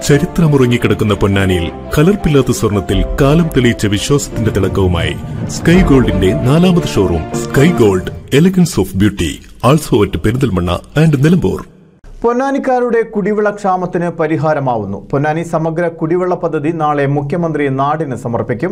ചരിത്രമുറങ്ങിക്കിടക്കുന്ന പൊന്നാനിയിൽ കലർപ്പില്ലാത്ത സ്വർണത്തിൽ കാലം തെളിയിച്ച വിശ്വാസത്തിന്റെ തിളക്കവുമായി സ്കൈ ഗോൾഡിന്റെ നാലാമത് showroom Sky Gold elegance of beauty also at Perinthalmanna and Nilambur പൊന്നാനിക്കാരുടെ കുടിവെള്ള ക്ഷാമത്തിന് പരിഹാരമാവുന്നു പൊന്നാനി സമഗ്ര കുടിവെള്ള പദ്ധതി നാളെ മുഖ്യമന്ത്രി നാടിന് സമർപ്പിക്കും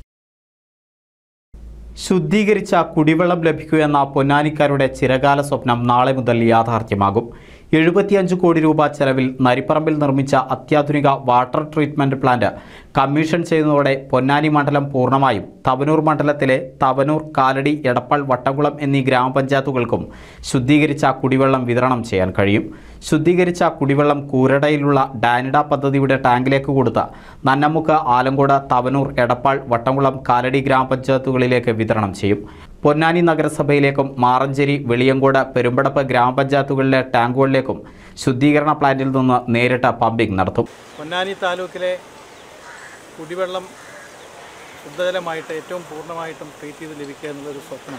ശുദ്ധീകരിച്ച കുടിവെള്ളം ലഭിക്കുകയെന്ന പൊന്നാനിക്കാരുടെ ചിരകാല സ്വപ്നം നാളെ മുതൽ യാഥാർത്ഥ്യമാകും എഴുപത്തിയഞ്ച് കോടി രൂപ ചെലവിൽ നരിപ്പറമ്പിൽ നിർമ്മിച്ച അത്യാധുനിക വാട്ടർ ട്രീറ്റ്മെന്റ് പ്ലാന്റ് കമ്മീഷൻ ചെയ്യുന്നതോടെ പൊന്നാനി മണ്ഡലം പൂർണ്ണമായും തവനൂർ മണ്ഡലത്തിലെ തവനൂർ കാലടി എടപ്പാൾ വട്ടംകുളം എന്നീ ഗ്രാമപഞ്ചായത്തുകൾക്കും ശുദ്ധീകരിച്ച കുടിവെള്ളം വിതരണം ചെയ്യാൻ കഴിയും ശുദ്ധീകരിച്ച കുടിവെള്ളം കൂരടയിലുള്ള ഡാനിഡ പദ്ധതിയുടെ ടാങ്കിലേക്ക് കൊടുത്ത് നന്നമുക്ക് ആലങ്കോട് തവനൂർ എടപ്പാൾ വട്ടംകുളം കാലടി ഗ്രാമപഞ്ചായത്തുകളിലേക്ക് വിതരണം ചെയ്യും പൊന്നാനി നഗരസഭയിലേക്കും മാറഞ്ചേരി വെളിയങ്കോട് പെരുമ്പടപ്പ് ഗ്രാമപഞ്ചായത്തുകളിലെ ടാങ്കുകളിലേക്കും ശുദ്ധീകരണ പ്ലാന്റിൽ നിന്ന് നേരിട്ട് പമ്പിംഗ് നടത്തും പൊന്നാനി താലൂക്കിലെ കുടിവെള്ളം ശുദ്ധജലമായിട്ട് ഏറ്റവും പൂർണ്ണമായിട്ടും ട്രീറ്റ് ചെയ്ത് ലഭിക്കുക എന്നുള്ളൊരു സ്വപ്നം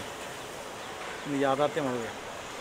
ഇന്ന് യാഥാർത്ഥ്യമാവുകയാണ്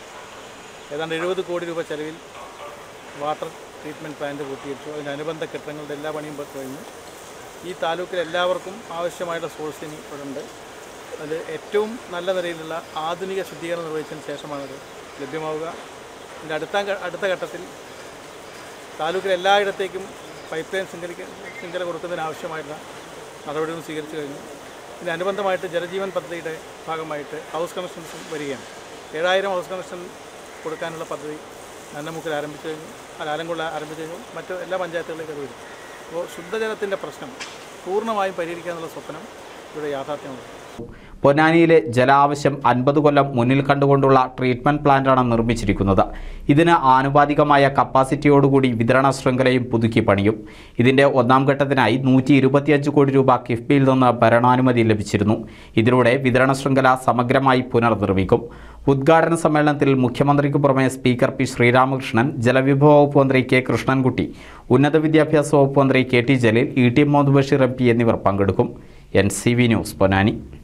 ഏതാണ്ട് എഴുപത് കോടി രൂപ ചെലവിൽ വാട്ടർ ട്രീറ്റ്മെൻറ്റ് പ്ലാന്റ് പൂർത്തീകരിച്ചു അതിനനുബന്ധ കെട്ടിടങ്ങളുടെ എല്ലാ പണിയും ഇപ്പോൾ കഴിഞ്ഞു ഈ താലൂക്കിൽ എല്ലാവർക്കും ആവശ്യമായുള്ള സോഴ്സ് ഇനി ഇവിടെ ഉണ്ട് അത് ഏറ്റവും നല്ല നിലയിലുള്ള ആധുനിക ശുദ്ധീകരണം നിർവഹിച്ചതിന് ശേഷമാണ് അത് ലഭ്യമാവുക ഇതിൻ്റെ അടുത്ത അടുത്ത ഘട്ടത്തിൽ താലൂക്കിൽ എല്ലായിടത്തേക്കും പൈപ്പ് ലൈൻ ശൃംഖലിക്ക ശൃംഖല കൊടുക്കുന്നതിനാവശ്യമായിട്ടുള്ള നടപടികൾ സ്വീകരിച്ചു കഴിഞ്ഞു ഇതിനനുബന്ധമായിട്ട് ജലജീവൻ പദ്ധതിയുടെ ഭാഗമായിട്ട് ഹൗസ് കണക്ഷൻസും വരികയാണ് ഏഴായിരം ഹൗസ് കണക്ഷൻ കൊടുക്കാനുള്ള പദ്ധതി നന്നമുക്കിൽ ആരംഭിച്ചു കഴിഞ്ഞു അല്ല ആലങ്കുള്ള ആരംഭിച്ചു കഴിഞ്ഞു മറ്റ് എല്ലാ പഞ്ചായത്തുകളിലേക്ക് അത് വരും അപ്പോൾ ശുദ്ധജലത്തിൻ്റെ പ്രശ്നം പൂർണ്ണമായും പരിഹരിക്കാനുള്ള സ്വപ്നം ഇവിടെ യാഥാർത്ഥ്യമാണ് പൊന്നാനിയിലെ ജലാവശ്യം അൻപത് കൊല്ലം മുന്നിൽ കണ്ടുകൊണ്ടുള്ള ട്രീറ്റ്മെന്റ് പ്ലാന്റാണ് നിർമ്മിച്ചിരിക്കുന്നത് ഇതിന് ആനുപാതികമായ കപ്പാസിറ്റിയോടുകൂടി വിതരണ ശൃംഖലയും പുതുക്കി പണിയും ഇതിന്റെ ഒന്നാം ഘട്ടത്തിനായി നൂറ്റി ഇരുപത്തിയഞ്ച് കോടി രൂപ കിഫ്ബിയിൽ നിന്ന് ഭരണാനുമതി ലഭിച്ചിരുന്നു ഇതിലൂടെ വിതരണ ശൃംഖല സമഗ്രമായി പുനർനിർമ്മിക്കും ഉദ്ഘാടന സമ്മേളനത്തിൽ മുഖ്യമന്ത്രിക്ക് പുറമെ സ്പീക്കർ പി ശ്രീരാമകൃഷ്ണൻ ജലവിഭവ വകുപ്പ് മന്ത്രി കെ കൃഷ്ണൻകുട്ടി ഉന്നത വിദ്യാഭ്യാസ വകുപ്പ് മന്ത്രി K T Jaleel E T Muhammad Basheer M P എന്നിവർ പങ്കെടുക്കും N C V news Ponnani